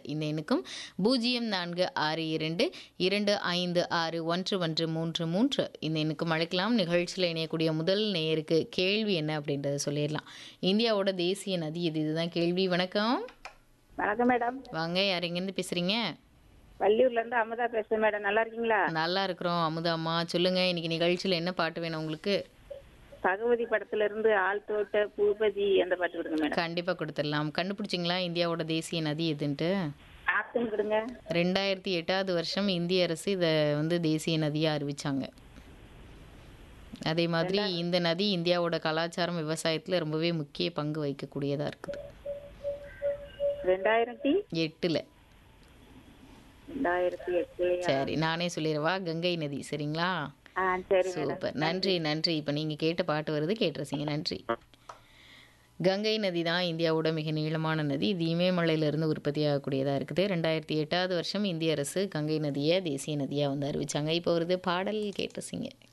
இந்த எண்ணுக்கும் பூஜ்ஜியம் நான்கு ஆறு இரண்டு இரண்டு ஐந்து ஆறு ஒன்று ஒன்று மூன்று மூன்று இந்த எண்ணுக்கும் அழைக்கலாம் நிகழ்ச்சியில் இணையக்கூடிய முதல் நேயருக்கு கேள்வி என்ன அப்படின்றத சொல்லிடலாம் இந்தியாவோட தேசிய நதி இது இதுதான் கேள்வி வணக்கம் வணக்கம் மேடம் வாங்க யார் எங்கேருந்து பேசுகிறீங்க வள்ளியூர்ல இருந்து அமுதா பேசுறேன் மேடம் நல்லா இருக்கீங்களா நல்லா இருக்கிறோம் அமுதாம்மா சொல்லுங்க இன்னைக்கு நிகழ்ச்சியில் என்ன பாட்டு வேணும் உங்களுக்கு பகவதி படத்துல இருந்து ஆள் தோட்ட பூபதி அந்த பாட்டு கொடுங்க மேடம் கண்டிப்பாக கொடுத்துடலாம் கண்டுபிடிச்சிங்களா இந்தியாவோட தேசிய நதி எதுன்ட்டு ஆப்ஷன் கொடுங்க ரெண்டாயிரத்தி எட்டாவது வருஷம் இந்திய அரசு இதை வந்து தேசிய நதியாக அறிவிச்சாங்க அதே மாதிரி இந்த நதி இந்தியாவோட கலாச்சாரம் விவசாயத்தில் ரொம்பவே முக்கிய பங்கு வகிக்கக்கூடியதாக இருக்குது ரெண்டாயிரத்தி எட்டில் ரெண்டாயிரத்தி எட்டு சரி நானே சொல்லிடவா கங்கை நதி சரிங்களா ஆ சரி மேடம் சூப்பர் நன்றி நன்றி இப்போ நீங்கள் கேட்ட பாட்டு வருது கேட்டுருசீங்க நன்றி கங்கை நதி தான் இந்தியாவோட மிக நீளமான நதி இது இமயமலையிலிருந்து உற்பத்தி ஆகக்கூடியதாக இருக்குது ரெண்டாயிரத்தி எட்டாவது வருஷம் இந்திய அரசு கங்கை நதியை தேசிய நதியாக வந்து அறிவிச்சாங்க இப்போ வருது பாடல் கேட்டுருசீங்க